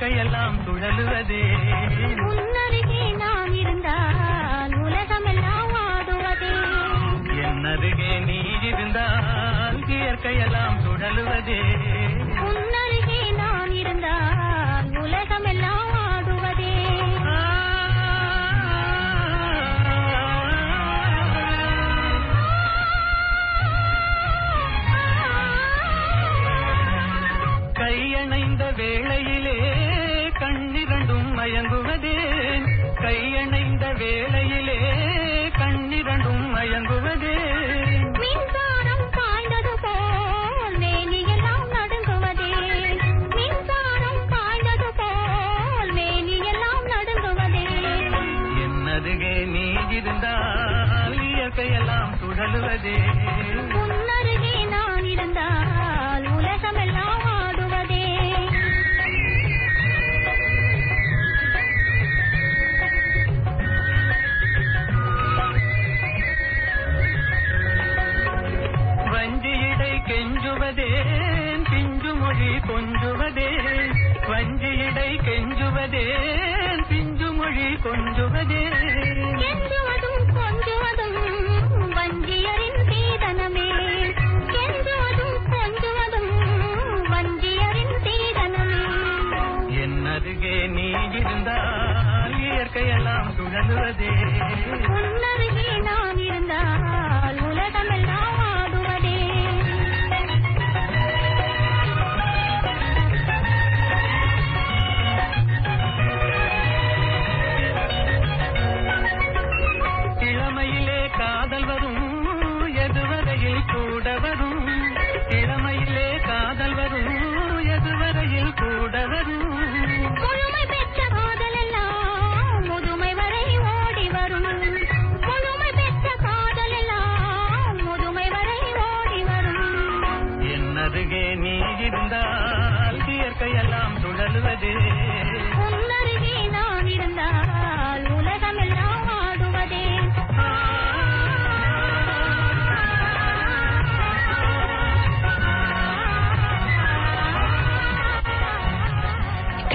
இயற்கையெல்லாம் சுழலுவதே உன்னருகே நான் இருந்தால் உலகமெல்லாம் ஆடுவதே என்னருகே நீ இருந்தால் இயற்கையெல்லாம் சுழலுவதே உன்னருகே நான் இருந்தால் உலகமெல்லாம் ஆடுவதே கையணைந்த வேளையிலே கண்ணிரண்டும் மயங்குவதே கையணைந்த வேளையிலே கண்ணிரண்டும் மயங்குவதே மின்சாரம் பாய்ந்தது போல் மேனியெல்லாம் நடுங்குவதே மின்சாரம் பாய்ந்தது போல் மேனியெல்லாம் நடுங்குவதே என்னருகே நீ இருந்தால் இயற்கையெல்லாம் சுழலுவதே உன்னருகே நான் இருந்தால் உலகமெல்லாம் ஆடுவதே வஞ்சியடை கெஞ்சுவதேன் பிஞ்சு மொழி கொஞ்சுவதே வஞ்சியடை கெஞ்சுவதேன் பிஞ்சு மொழி கொஞ்சுவதே கெஞ்சுவதும் கொஞ்சுவதும் வஞ்சியரின் சீதனமே கெஞ்சுவதும் கொஞ்சுவதும் வஞ்சியரின் சீதனமே என்னருகே நீ இருந்தால் இயற்கையெல்லாம் சுழலுவதே உன்னருகே நான் இருந்தால் உலகமெல்லாம் ஆடுவதே இளமையிலே காதல் வரும் எதுவரையில் கூட வரும்